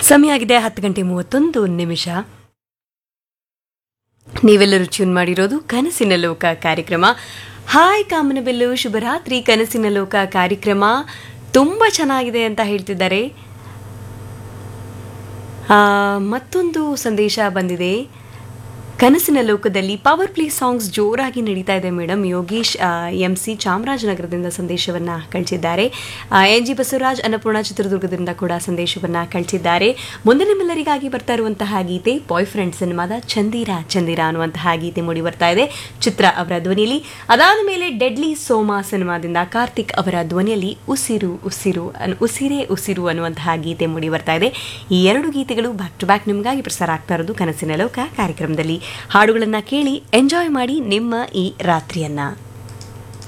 ಸಮಯ ಆಗಿದೆ ಹತ್ತು ಗಂಟೆ ಮೂವತ್ತೊಂದು ನಿಮಿಷ ನೀವೆಲ್ಲರೂ ಟ್ಯೂನ್ ಮಾಡಿರೋದು ಕನಸಿನ ಲೋಕ ಕಾರ್ಯಕ್ರಮ ಹಾಯ್ ಕಾಮನಬೆಲ್ಲು ಶುಭರಾತ್ರಿ ಕನಸಿನ ಲೋಕ ಕಾರ್ಯಕ್ರಮ ತುಂಬ ಚೆನ್ನಾಗಿದೆ ಅಂತ ಹೇಳ್ತಿದ್ದಾರೆ ಆ, ಮತ್ತೊಂದು ಸಂದೇಶ ಬಂದಿದೆ ಕನಸಿನ ಲೋಕದಲ್ಲಿ ಪವರ್ ಪ್ಲೇ ಸಾಂಗ್ಸ್ ಜೋರಾಗಿ ನಡೀತಾ ಇದೆ ಮೇಡಮ್ ಯೋಗೇಶ್ ಎಂ ಸಿ ಚಾಮರಾಜನಗರದಿಂದ ಸಂದೇಶವನ್ನ ಕಳಿಸಿದ್ದಾರೆ ಎನ್ ಜಿ ಬಸವರಾಜ್ ಅನ್ನಪೂರ್ಣ ಚಿತ್ರದುರ್ಗದಿಂದ ಕೂಡ ಸಂದೇಶವನ್ನ ಕಳಿಸಿದ್ದಾರೆ ಮುಂದೆ ನಿಮ್ಮೆಲ್ಲರಿಗಾಗಿ ಬರ್ತಾ ಇರುವಂತಹ ಗೀತೆ ಬಾಯ್ ಫ್ರೆಂಡ್ ಸಿನಿಮಾದ ಚಂದಿರ ಚಂದಿರ ಅನ್ನುವಂತಹ ಗೀತೆ ಮೂಡಿ ಬರ್ತಾ ಇದೆ ಚಿತ್ರ ಅವರ ಧ್ವನಿಯಲ್ಲಿ ಅದಾದ ಮೇಲೆ ಡೆಡ್ಲಿ ಸೋಮಾ ಸಿನಿಮಾದಿಂದ ಕಾರ್ತಿಕ್ ಅವರ ಧ್ವನಿಯಲ್ಲಿ ಉಸಿರು ಉಸಿರು ಅನ್- ಉಸಿರೇ ಉಸಿರು ಅನ್ನುವಂತಹ ಗೀತೆ ಮೂಡಿ ಬರ್ತಾ ಇದೆ ಈ ಎರಡು ಗೀತೆಗಳು ಬ್ಯಾಕ್ ಟು ಬ್ಯಾಕ್ ನಿಮಗಾಗಿ ಪ್ರಸಾರ ಆಗ್ತಾ ಇರೋದು ಕನಸಿನ ಲೋಕ ಕಾರ್ಯಕ್ರಮದಲ್ಲಿ ಹಾಡುಗಳನ್ನ ಕೇಳಿ ಎಂಜಾಯ್ ಮಾಡಿ ನಿಮ್ಮ ಈ ರಾತ್ರಿಯನ್ನ